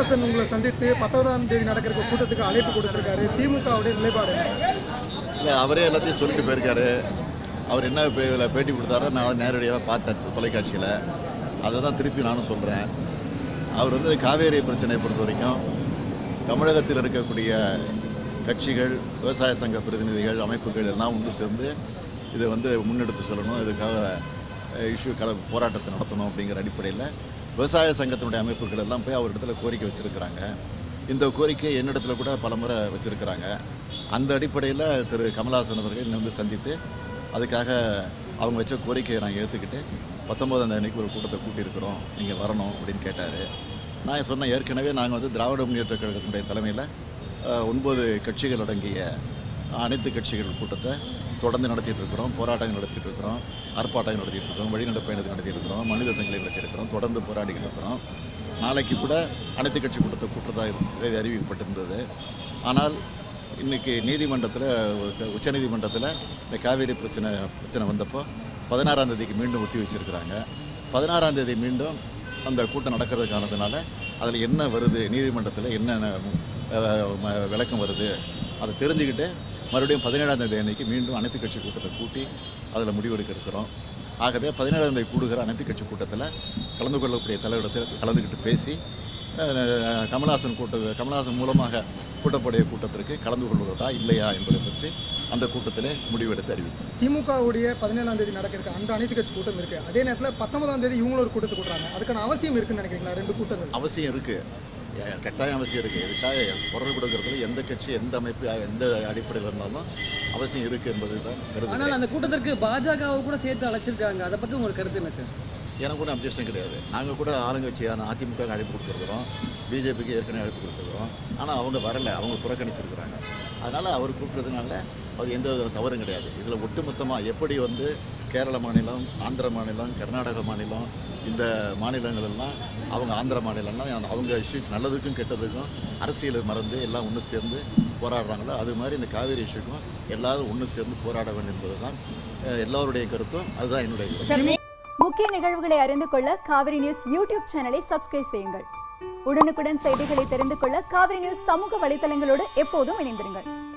கமலஹாசன் உங்களை சந்தித்து பத்தொன்பதாம் தேதி நடக்கிற கூட்டத்துக்கு அழைப்பு கொடுத்திருக்காரு திமுகவுடைய நிலைப்பாடு என்ன? இல்லை அவரே எல்லாத்தையும் சொல்லிட்டு போயிருக்காரு அவர் என்ன பே- இதுல பேட்டி கொடுத்தாரோ நான் நேரடியாக பார்த்தேன் தொலைக்காட்சியில் அதை தான் திருப்பி நானும் சொல்கிறேன் அவர் வந்து காவேரி பிரச்சனையை பொறுத்த வரைக்கும் தமிழகத்தில் இருக்கக்கூடிய கட்சிகள் விவசாய சங்க பிரதிநிதிகள் அமைப்புகள் எல்லாம் ஒன்று சேர்ந்து இதை வந்து முன்னெடுத்து சொல்லணும் இதுக்காக இஷ்யூ கல போராட்டத்தை நடத்தணும் அப்படிங்கிற அடிப்படையில் விவசாய சங்கத்தினுடைய அமைப்புகள் எல்லாம் போய் அவரிடத்துல கோரிக்கை வச்சுருக்கிறாங்க இந்த கோரிக்கை என்னிடத்துல கூட பல முறை வச்சுருக்கிறாங்க அந்த அடிப்படையில் திரு கமலஹாசன் அவர்கள் என்னை வந்து சந்தித்து அதுக்காக அவங்க வச்ச கோரிக்கையை நான் ஏற்றுக்கிட்டு பத்தொம்போதாம் தேதிக்கு ஒரு கூட்டத்தை கூட்டியிருக்கிறோம் நீங்கள் வரணும் அப்படின்னு கேட்டார் நான் சொன்னேன் ஏற்கனவே நாங்கள் வந்து திராவிட முன்னேற்ற கழகத்தினுடைய தலைமையில் ஒன்பது கட்சிகள் அடங்கிய அனைத்து கட்சிகள் கூட்டத்தை தொடர்ந்து நடத்திட்டு இருக்கிறோம் போராட்டங்கள் நடத்திட்டு இருக்கிறோம் ஆர்ப்பாட்டங்கள் நடத்திட்டு இருக்கிறோம் வழிநடை பயணத்தை நடத்திட்டு இருக்கிறோம் மனித சங்கிலி நடத்தியிருக்கிறோம் தொடர்ந்து போராடிக்கிட்டு இருக்கிறோம் நாளைக்கு கூட அனைத்து கட்சி கூட்டத்தை கூட்டதாக இது அறிவிக்கப்பட்டிருந்தது ஆனால் இன்னைக்கு நீதிமன்றத்தில் உச்சநீதிமன்றத்தில் இந்த காவேரி பிரச்சனை பிரச்சனை வந்தப்போ பதினாறாம் தேதிக்கு மீண்டும் ஒத்தி வச்சிருக்கிறாங்க பதினாறாம் தேதி மீண்டும் அந்த கூட்டம் நடக்கிறது காரணத்தினால அதில் என்ன வருது நீதிமன்றத்தில் என்னென்ன அஹ், ம- விளக்கம் வருது அதை தெரிஞ்சுக்கிட்டு மறுபடியும் பதினேழாம் தேதி அன்னைக்கு மீண்டும் அனைத்து கட்சி கூட்டத்தை கூட்டி அதில் முடிவெடுக்க இருக்கிறோம் ஆகவே பதினேழாம் தேதி கூடுகிற அனைத்து கட்சி கூட்டத்தில் கலந்து கொள்ளக்கூடிய தலைவரிடத்தில் கலந்துக்கிட்டு பேசி அஹ், கமலஹாசன் கூட்ட கமலஹாசன் மூலமாக கூட்டக்கூடிய கூட்டத்திற்கு கலந்து கொள்வதா இல்லையா என்பதை பற்றி அந்த கூட்டத்திலே முடிவெடுத்து அறிவிக்கும் திமுகவுடைய பதினேழாம் தேதி நடக்கிற அந்த அனைத்து கட்சி கூட்டம் இருக்கு அதே நேரத்தில் பத்தொன்பதாம் தேதி இவங்களும் ஒரு கூட்டத்தை கூட்டுறாங்க அதுக்கான அவசியம் இருக்குன்னு நினைக்கிறீங்களா ரெண்டு கூட்டங்கள் அவசியம் இருக்குது கட்டாயம் அவசியம் இருக்குது இதுக்காக குரல் கொடுக்கறதுல எந்த கட்சி எந்த அமைப்பு எந்த அடிப்படையில் இருந்தாலும் அவசியம் இருக்குது என்பது தான் கருது ஆனால் அந்த கூட்டத்திற்கு பாஜகவை கூட சேர்த்து அழைச்சிருக்காங்க அதை பற்றி உங்களுக்கு கருத்து என்ன சார் எனக்கு கூட அப்ஜெக்ஷன் கிடையாது நாங்கள் கூட ஆளுங்கட்சியான அதிமுக அழைப்பு கொடுத்துருக்குறோம் பிஜேபிக்கு ஏற்கனவே அழைப்பு கொடுத்துருக்குறோம் ஆனால் அவங்க வரலை அவங்க புறக்கணிச்சிருக்கிறாங்க அதனால் அவர் கூப்பிட்றதுனால அது எந்த வித தவறும் கிடையாது இதில் ஒட்டுமொத்தமாக எப்படி வந்து கேரள மாநிலம் ஆந்திர மாநிலம் கர்நாடக மாநிலம் இந்த மாநிலங்கள் எல்லாம் அவங்க ஆந்திர மாநிலம்லாம் அவங்க இஷ்யூ நல்லதுக்கும் கெட்டதுக்கும் அரசியலை மறந்து எல்லாம் ஒன்று சேர்ந்து போராடுறாங்களோ அது மாதிரி இந்த காவேரி இஷ்யூக்கும் எல்லாரும் ஒன்று சேர்ந்து போராட வேண்டும் என்பது தான் எல்லாருடைய கருத்தும் அதுதான் என்னுடைய கருத்து முக்கிய நிகழ்வுகளை அறிந்து கொள்ள காவிரி நியூஸ் யூடியூப் சேனலை சப்ஸ்கிரைப் செய்யுங்கள் உடனுக்குடன் செய்திகளை தெரிந்து கொள்ள காவிரி நியூஸ் சமூக வலைதளங்களோடு எப்போதும் இணைந்திருங்கள்